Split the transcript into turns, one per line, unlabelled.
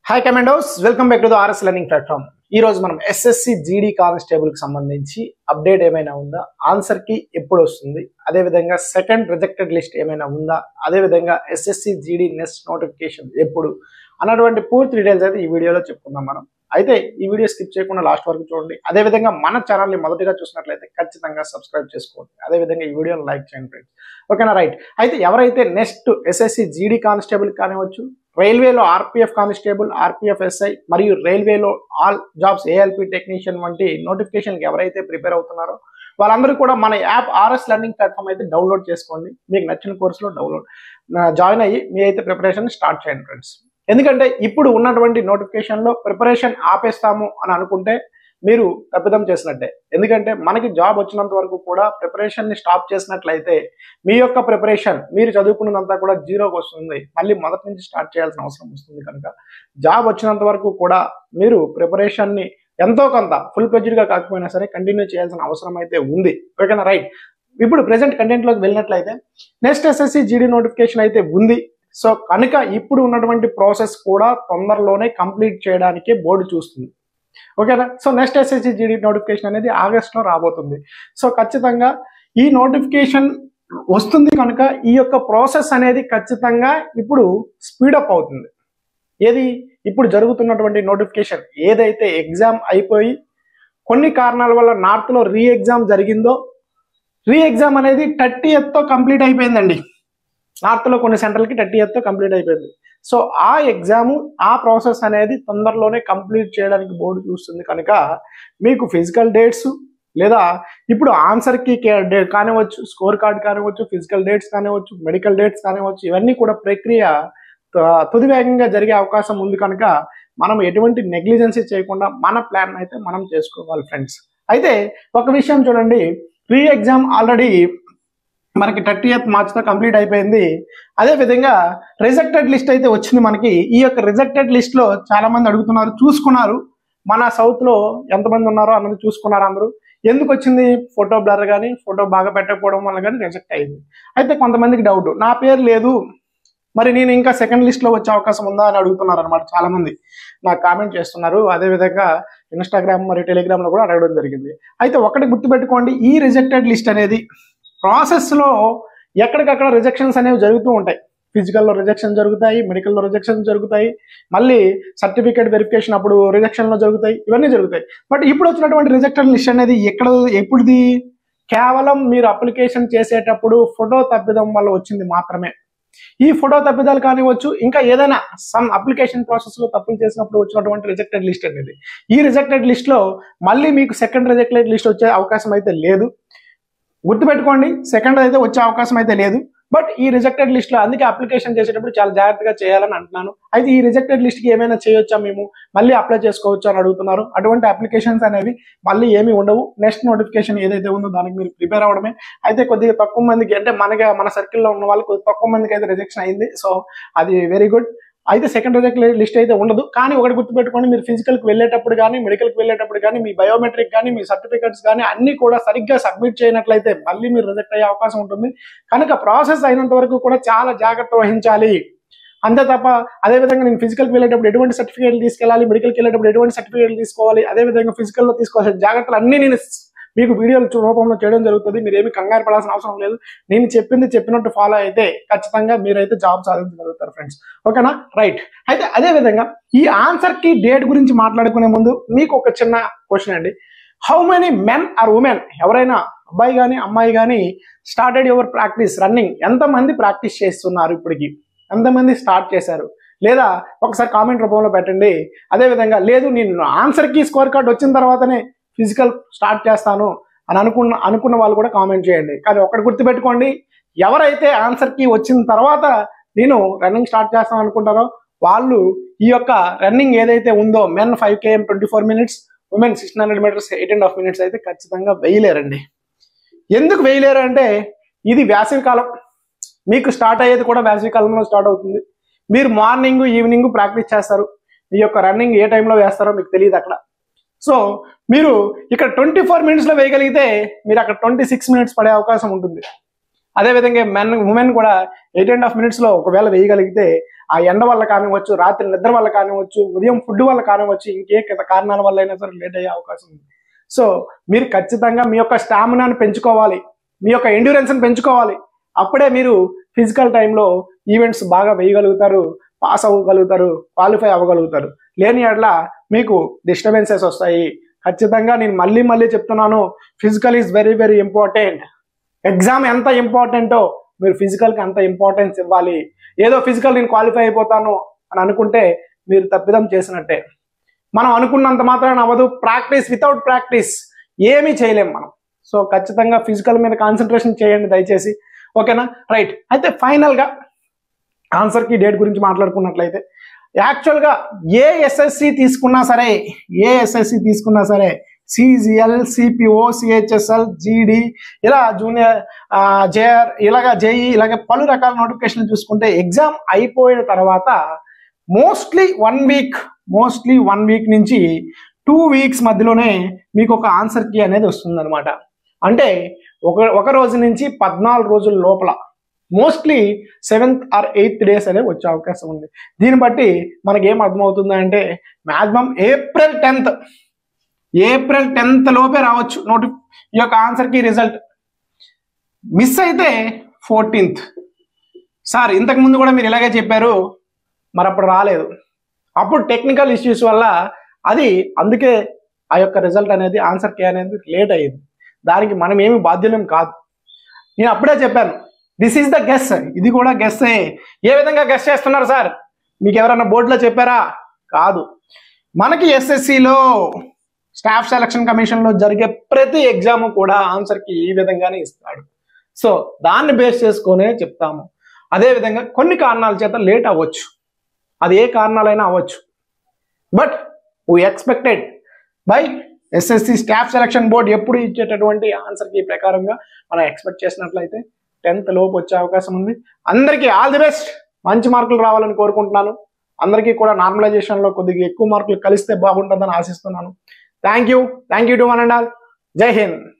hi commandos welcome back to the R S learning platform ఈ రోజు మనం ఎస్ఎస్సి జీడీ కానిస్టేబుల్ కి సంబంధించి అప్డేట్ ఏమైనా ఉందా ఆన్సర్ కి ఎప్పుడు వస్తుంది అదే విధంగా సెకండ్ రిజెక్టెడ్ లిస్ట్ ఏమైనా ఉందా అదే విధంగా ఎస్ఎస్సి జీడీ నెక్స్ట్ నోటిఫికేషన్ ఎప్పుడు అన్నటువంటి పూర్తి డీటెయిల్స్ అయితే ఈ వీడియోలో చెప్పుకుందాం మనం అయితే ఈ వీడియో స్కిప్ చేయకుండా లాస్ట్ వరకు చూడండి అదే విధంగా మన ఛానల్ని మొదటిగా చూసినట్లయితే ఖచ్చితంగా సబ్స్క్రైబ్ చేసుకోండి అదే విధంగా ఈ వీడియోని లైక్ చేయండి ఫ్రెండ్స్ ఓకేనా రైట్ అయితే ఎవరైతే నెక్స్ట్ ఎస్ఎస్సి జీడీ కానిస్టేబుల్ కానివచ్చు రైల్వేలో ఆర్పిఎఫ్ కానిస్టేబుల్ ఆర్పిఎఫ్ ఎస్ఐ మరియు రైల్వేలో ఆల్ జాబ్స్ ఏఎల్పి టెక్నీషియన్ వంటి నోటిఫికేషన్కి ఎవరైతే ప్రిపేర్ అవుతున్నారో వాళ్ళందరూ కూడా మన యాప్ ఆర్ఎస్ లెర్నింగ్ ప్లాట్ఫామ్ అయితే డౌన్లోడ్ చేసుకోండి మీకు నచ్చిన కోర్సులో డౌన్లోడ్ జాయిన్ అయ్యి మీ అయితే ప్రిపరేషన్ స్టార్ట్ చేయండి ఫ్రెండ్స్ ఎందుకంటే ఇప్పుడు ఉన్నటువంటి నోటిఫికేషన్లో ప్రిపరేషన్ ఆపేస్తాము అని అనుకుంటే మీరు తప్పిదం చేసినట్టే ఎందుకంటే మనకి జాబ్ వచ్చినంత వరకు కూడా ప్రిపరేషన్ని స్టాప్ చేసినట్లయితే మీ యొక్క ప్రిపరేషన్ మీరు చదువుకున్నదంతా కూడా జీరోకి వస్తుంది మళ్ళీ మొదటి నుంచి స్టార్ట్ చేయాల్సిన అవసరం వస్తుంది కనుక జాబ్ వచ్చినంత వరకు కూడా మీరు ప్రిపరేషన్ని ఎంతో కొంత ఫుల్ గా కాకపోయినా సరే కంటిన్యూ చేయాల్సిన అవసరం అయితే ఉంది ఓకేనా రైట్ ఇప్పుడు ప్రెసెంట్ కంటెంట్లోకి వెళ్ళినట్లయితే నెక్స్ట్ ఎస్ఎస్సి జీడీ నోటిఫికేషన్ అయితే ఉంది సో కనుక ఇప్పుడు ఉన్నటువంటి ప్రాసెస్ కూడా తొందరలోనే కంప్లీట్ చేయడానికి బోర్డు చూస్తుంది ఓకేనా so next SSC GD notification అనేది ఆగస్ట్లో రాబోతుంది సో ఖచ్చితంగా ఈ నోటిఫికేషన్ వస్తుంది కనుక ఈ యొక్క ప్రాసెస్ అనేది ఖచ్చితంగా ఇప్పుడు స్పీడప్ అవుతుంది ఏది ఇప్పుడు జరుగుతున్నటువంటి నోటిఫికేషన్ ఏదైతే ఎగ్జామ్ అయిపోయి కొన్ని కారణాల వల్ల నార్త్లో రీ ఎగ్జామ్ జరిగిందో రీ ఎగ్జామ్ అనేది థర్టీ తో కంప్లీట్ అయిపోయిందండి నార్త్లో కొన్ని సెంటర్లకి థర్టీ తో కంప్లీట్ అయిపోయింది సో ఆ ఎగ్జామ్ ఆ ప్రాసెస్ అనేది తొందరలోనే కంప్లీట్ చేయడానికి బోర్డు చూస్తుంది కనుక మీకు ఫిజికల్ డేట్స్ లేదా ఇప్పుడు ఆన్సర్కి కానివచ్చు స్కోర్ కార్డ్ కానివచ్చు ఫిజికల్ డేట్స్ కానివచ్చు మెడికల్ డేట్స్ కానివచ్చు ఇవన్నీ కూడా ప్రక్రియ త- తుది వేగంగా జరిగే అవకాశం ఉంది కనుక మనం ఎటువంటి నెగ్లిజెన్సీ చేయకుండా మన ప్లాన్ అయితే మనం చేసుకోవాలి ఫ్రెండ్స్ అయితే ఒక విషయం చూడండి ప్రీ ఎగ్జామ్ ఆల్రెడీ మనకి థర్టీ ఎయిత్ మార్చ్తో కంప్లీట్ అయిపోయింది అదే విధంగా రిజెక్టెడ్ లిస్ట్ అయితే వచ్చింది మనకి ఈ యొక్క రిజెక్టెడ్ లిస్ట్ లో చాలా మంది అడుగుతున్నారు చూసుకున్నారు మన సౌత్ లో ఎంతమంది ఉన్నారో అన్నది చూసుకున్నారు అందరూ ఎందుకు వచ్చింది ఫోటో బ్లర్ కానీ ఫోటో బాగా పెట్టకపోవడం వల్ల కానీ రిజెక్ట్ అయింది అయితే కొంతమందికి డౌట్ నా పేరు లేదు మరి నేను ఇంకా సెకండ్ లిస్ట్ లో వచ్చే అవకాశం ఉందా అని అడుగుతున్నారు అనమాట చాలా మంది నాకు కామెంట్ చేస్తున్నారు అదే విధంగా ఇన్స్టాగ్రామ్ మరియు టెలిగ్రామ్ లో కూడా అడగడం జరిగింది అయితే ఒకటి గుర్తుపెట్టుకోండి ఈ రిజెక్టెడ్ లిస్ట్ అనేది ప్రాసెస్ లో ఎక్కడికక్కడ రిజెక్షన్స్ అనేవి జరుగుతూ ఉంటాయి ఫిజికల్లో రిజెక్షన్ జరుగుతాయి మెడికల్లో రిజెక్షన్ జరుగుతాయి మళ్ళీ సర్టిఫికేట్ వెరిఫికేషన్ అప్పుడు రిజెక్షన్లో జరుగుతాయి ఇవన్నీ జరుగుతాయి బట్ ఇప్పుడు వచ్చినటువంటి రిజెక్టెడ్ లిస్ట్ అనేది ఎక్కడ ఎప్పుడుది కేవలం మీరు అప్లికేషన్ చేసేటప్పుడు ఫోటో తప్పిదం వల్ల వచ్చింది మాత్రమే ఈ ఫోటో తప్పిదాలు కానివచ్చు ఇంకా ఏదైనా సమ్ అప్లికేషన్ ప్రాసెస్ లో తప్పులు చేసినప్పుడు వచ్చినటువంటి రిజెక్టెడ్ లిస్ట్ అనేది ఈ రిజెక్టెడ్ లిస్ట్ లో మళ్ళీ మీకు సెకండ్ రిజెక్టెడ్ లిస్ట్ వచ్చే అవకాశం అయితే లేదు గుర్తుపెట్టుకోండి సెకండ్ అయితే వచ్చే అవకాశం అయితే లేదు బట్ ఈ రిజెక్టెడ్ లిస్ట్ లో అందుకే అప్లికేషన్ చేసేటప్పుడు చాలా జాగ్రత్తగా చేయాలని అంటున్నాను అయితే ఈ రిజెక్టెడ్ లిస్ట్ కి ఏమైనా చేయొచ్చా మేము మళ్ళీ అప్లై చేసుకోవచ్చా అని అడుగుతున్నారు అటువంటి అప్లికేషన్స్ అనేవి మళ్ళీ ఏమీ ఉండవు నెక్స్ట్ నోటిఫికేషన్ ఏదైతే ఉందో దానికి మీరు ప్రిపేర్ అవ్వడమే అయితే కొద్దిగా తక్కువ మందికి అంటే మనకి మన సర్కిల్లో ఉన్న వాళ్ళకి కొద్దిగా తక్కువ మందికి అయితే రిజెక్షన్ అయింది సో అది వెరీ గుడ్ అయితే సెకండ్ రిజెక్ట్ లిస్ట్ అయితే ఉండదు కానీ ఒకటి గుర్తుపెట్టుకోండి మీరు ఫిజికల్కి వెళ్ళేటప్పుడు కానీ మెడికల్కి వెళ్ళేటప్పుడు కానీ మీ బయోమెట్రిక్ కానీ మీ సర్టిఫికెట్స్ కానీ అన్ని కూడా సరిగ్గా సబ్మిట్ చేయనట్లయితే మళ్ళీ మీరు రిజెక్ట్ అయ్యే అవకాశం ఉంటుంది కనుక ప్రాసెస్ అయినంత వరకు కూడా చాలా జాగ్రత్త వహించాలి అంతే తప్ప అదే విధంగా నేను ఫిజికల్కి వెళ్ళేటప్పుడు ఎటువంటి సర్టిఫికేట్లు తీసుకెళ్ళాలి మెడికల్కి వెళ్ళేటప్పుడు ఎటువంటి సర్టిఫికేట్లు తీసుకోవాలి అదే విధంగా ఫిజికల్లో తీసుకోవాల్సిన జాగ్రత్తలు అన్ని నేను మీకు వీడియోలు చూ- రూపంలో చేయడం జరుగుతుంది మీరు ఏమి కంగారు పడాల్సిన అవసరం లేదు నేను చెప్పింది చెప్పినట్టు ఫాలో అయితే ఖచ్చితంగా మీరైతే జాబ్ సాధించగలుగుతారు ఫ్రెండ్స్ ఓకేనా రైట్ అయితే అదే విధంగా ఈ ఆన్సర్ కి డేట్ గురించి మాట్లాడుకునే ముందు మీకు ఒక చిన్న క్వశ్చన్ అండి how many men are women ఎవరైనా అబ్బాయి కానీ అమ్మాయి కానీ స్టార్టెడ్ యువర్ ప్రాక్టీస్ రన్నింగ్ ఎంతమంది ప్రాక్టీస్ చేస్తున్నారు ఇప్పటికి ఎంతమంది స్టార్ట్ చేశారు లేదా ఒకసారి కామెంట్ రూపంలో పెట్టండి అదే విధంగా లేదు నేను ఆన్సర్ కి స్కోర్ కార్డ్ వచ్చిన తర్వాతనే ఫిజికల్ స్టార్ట్ చేస్తాను అని అనుకున్న అనుకున్న వాళ్ళు కూడా కామెంట్ చేయండి కానీ ఒకటి గుర్తుపెట్టుకోండి ఎవరైతే ఆన్సర్ కి వచ్చిన తర్వాత నేను రన్నింగ్ స్టార్ట్ చేస్తాను అనుకుంటారో వాళ్ళు ఈ యొక్క రన్నింగ్ ఏదైతే ఉందో men five K M twenty four minutes women sixteen hundred metres eight and half minutes అయితే ఖచ్చితంగా వేయలేరండి ఎందుకు వేయలేరు అంటే ఇది వేసవి కాలం మీకు స్టార్ట్ అయ్యేది కూడా వేసవి కాలంలో స్టార్ట్ అవుతుంది మీరు మార్నింగ్ ఈవినింగ్ ప్రాక్టీస్ చేస్తారు మీ యొక్క రన్నింగ్ ఏ టైంలో వేస్తారో మీకు తెలియదు అక్కడ సో మీరు ఇక్కడ ట్వంటీ ఫోర్ మినిట్స్లో వేయగలిగితే మీరు అక్కడ ట్వంటీ సిక్స్ మినిట్స్ పడే అవకాశం ఉంటుంది అదేవిధంగా మెన్ ఉమెన్ కూడా ఎయిట్ అండ్ హాఫ్ మినిట్స్లో ఒకవేళ వేయగలిగితే ఆ ఎండ వల్ల కానివ్వచ్చు రాత్రి నిద్ర వల్ల కానివ్వచ్చు ఉదయం ఫుడ్ వల్ల కానివ్వచ్చు ఇంకే ఇతర కారణాల వల్ల అయినా సరే లేట్ అయ్యే అవకాశం ఉంది సో మీరు ఖచ్చితంగా మీ యొక్క స్టామినాను పెంచుకోవాలి మీ యొక్క ఎండ్యూరెన్స్ని పెంచుకోవాలి అప్పుడే మీరు ఫిజికల్ టైంలో ఈవెంట్స్ బాగా వేయగలుగుతారు పాస్ అవ్వగలుగుతారు క్వాలిఫై అవ్వగలుగుతారు లేని అట్ల మీకు డిస్టర్బెన్సెస్ వస్తాయి ఖచ్చితంగా నేను మళ్ళీ మళ్ళీ చెప్తున్నాను physical is very very important exam ఎంత ఇంపార్టెంటో మీరు ఫిజికల్కి అంత ఇంపార్టెన్స్ ఇవ్వాలి ఏదో ఫిజికల్ నేను క్వాలిఫై అయిపోతాను అని అనుకుంటే మీరు తప్పిదం చేసినట్టే మనం అనుకున్నంత మాత్రాన అవ్వదు ప్రాక్టీస్ వితౌట్ ప్రాక్టీస్ ఏమీ చేయలేం మనం సో ఖచ్చితంగా ఫిజికల్ మీద కాన్సన్ట్రేషన్ చేయండి దయచేసి ఓకేనా రైట్ అయితే ఫైనల్గా ఆన్సర్కి డేట్ గురించి మాట్లాడుకున్నట్లయితే యాక్చువల్గా ఏ ఎస్ఎస్సి తీసుకున్నా సరే ఏ ఎస్ఎస్సి తీసుకున్నా సరే సిజిఎల్ సిపిఓ సిహెచ్ఎస్ఎల్ జీడి ఇలా జూనియర్ జేఆర్ ఇలాగ జేఈ ఇలాగ పలు రకాల నోటిఫికేషన్లు చూసుకుంటే ఎగ్జామ్ అయిపోయిన తర్వాత mostly one week mostly one week నుంచి టూ వీక్స్ మధ్యలోనే మీకు ఒక ఆన్సర్ కీ అనేది వస్తుంది అంటే ఒక ఒక రోజు నుంచి పద్నాలుగు రోజుల లోపల mostly seventh or eighth days అనేది వచ్చే అవకాశం ఉంది దీన్ని బట్టి మనకి ఏం అర్థమవుతుంది అంటే maximum April tenth April tenth లోపే రావచ్చు నోటి ఈ యొక్క ఆన్సర్కి రిజల్ట్ మిస్ అయితే ఫోర్టీన్త్ సార్ ఇంతకు ముందు కూడా మీరు ఇలాగే చెప్పారు మరి అప్పుడు రాలేదు అప్పుడు టెక్నికల్ ఇష్యూస్ వల్ల అది అందుకే ఆ యొక్క రిజల్ట్ అనేది ఆన్సర్ కే అనేది లేట్ అయ్యింది దానికి మనం ఏమి బాధ్యులం కాదు నేను అప్పుడే చెప్పాను దిస్ ఈస్ ద గెస్ ఇది కూడా గెస్ ఏ విధంగా గెస్ చేస్తున్నారు సార్ మీకు ఎవరైనా బోర్డులో చెప్పారా కాదు మనకి ఎస్ఎస్సిలో స్టాఫ్ సెలక్షన్ కమిషన్లో జరిగే ప్రతి ఎగ్జామ్ కూడా ఆన్సర్కి ఈ విధంగానే ఇస్తాడు సో దాన్ని బేస్ చేసుకొనే చెప్తాము అదేవిధంగా కొన్ని కారణాల చేత లేట్ అవ్వచ్చు అది ఏ కారణాలైనా అవ్వచ్చు but we expected by SSC staff selection board ఎప్పుడు ఇచ్చేటటువంటి ఆన్సర్కి ప్రకారంగా మనం ఎక్స్పెక్ట్ చేసినట్లయితే టెన్త్ లోపు వచ్చే అవకాశం ఉంది అందరికీ ఆల్ ది బెస్ట్ మంచి మార్కులు రావాలని కోరుకుంటున్నాను అందరికీ కూడా నార్మలైజేషన్లో కొద్దిగా ఎక్కువ మార్కులు కలిస్తే బాగుంటుందని ఆశిస్తున్నాను thank you thank you to one and all జై హింద్